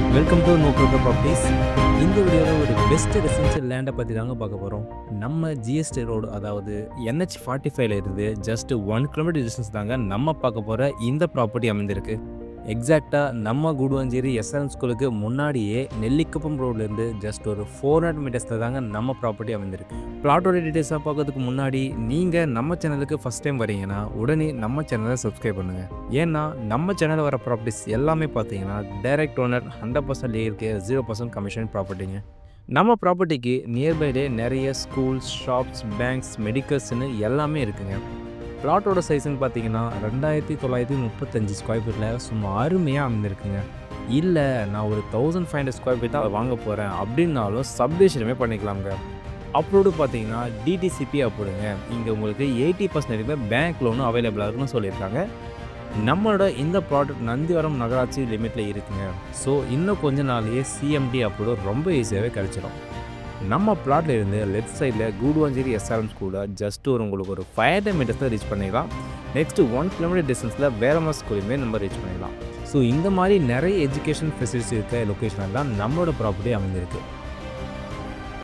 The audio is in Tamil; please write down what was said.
welcome to No Broker properties இந்த வீடியோவில் ஒரு பெஸ்ட் ரெசிடென்ஷியல் லேண்டை பற்றி தாங்க பார்க்க போகிறோம் நம்ம ஜிஎஸ்டி ரோடு அதாவது என்ஹெச் ஃபார்ட்டி ஃபைவ்ல இருந்து ஜஸ்ட் ஒன் கிலோமீட்டர் டிஸ்டன்ஸ் தாங்க நம்ம பார்க்க போகிற இந்த ப்ராப்பர்ட்டி அமைந்திருக்கு எக்ஸாக்டாக நம்ம கூடுவாஞ்சேரி எஸ்என் ஸ்கூலுக்கு முன்னாடியே நெல்லிக்குப்பம் ரோட்லேருந்து ஜஸ்ட் ஒரு ஃபோர் ஹண்ட்ரட் மீட்டர்ஸில் தாங்க நம்ம ப்ராப்பர்ட்டி அமைந்திருக்கு பிளாட்டோட டீட்டெயில்ஸாக பார்க்கறதுக்கு முன்னாடி நீங்கள் நம்ம சேனலுக்கு ஃபஸ்ட் டைம் வரீங்கன்னா உடனே நம்ம சேனலை சப்ஸ்கிரைப் பண்ணுங்கள் ஏன்னா நம்ம சேனலில் வர ப்ராப்பர்ட்டிஸ் எல்லாமே பார்த்தீங்கன்னா டைரக்ட் ஓனர் ஹண்ட்ரட் பர்சன்ட் இருக்கு ஜீரோ பர்சன்ட் கமிஷன் ப்ராப்பர்ட்டிங்க நம்ம ப்ராப்பர்ட்டிக்கு நியர்பைலே நிறைய ஸ்கூல்ஸ் ஷாப்ஸ் பேங்க்ஸ் மெடிக்கல்ஸ்னு எல்லாமே இருக்குங்க பிளாட்டோட சைஸ்ன்னு பார்த்தீங்கன்னா ரெண்டாயிரத்தி தொள்ளாயிரத்தி முப்பத்தஞ்சு ஸ்கொயர் ஃபீட்டில் சும்மா அருமையாக அமைந்திருக்குங்க இல்லை நான் ஒரு thousand five hundred square feet தான் வாங்க போகிறேன் அப்படின்னாலும் சப்டிஷனுமே பண்ணிக்கலாம்ங்க அப்லோடு பார்த்தீங்கன்னா டிடிசிபி அப்லோடுங்க இங்கே உங்களுக்கு எயிட்டி பர்சன்டேஜ் பேங்க் லோனும் அவைலபிளாக இருக்குன்னு சொல்லியிருக்காங்க நம்மளோட இந்த ப்ராடக்ட் நந்திவரம் நகராட்சி லிமிட்டில் இருக்குங்க ஸோ இன்னும் கொஞ்ச நாள்லயே சிஎம்டி அப்லோடு ரொம்ப ஈஸியாகவே கிடச்சிரும் நம்ம பிளாட்ல இருந்து லெஃப்ட் சைடில் கூடுவாஞ்சேரி எஸ்ஆர்எம் ஸ்கூலில் ஜஸ்ட் ஒரு உங்களுக்கு ஒரு ஃபைவ் ஹண்ட்ரட் மீட்டர்ஸில் ரீச் பண்ணிடலாம் நெக்ஸ்ட்டு ஒன் கிலோமீட்டர் டிஸ்டன்ஸில் வேறமா ஸ்கூலையுமே நம்ம ரீச் பண்ணிடலாம் ஸோ இந்த மாதிரி நிறைய எஜுகேஷன் ஃபெசிலிட்டிஸ் இருக்க லொக்கேஷனில் தான் நம்மளோட ப்ராப்பர்ட்டி அமைந்திருக்கு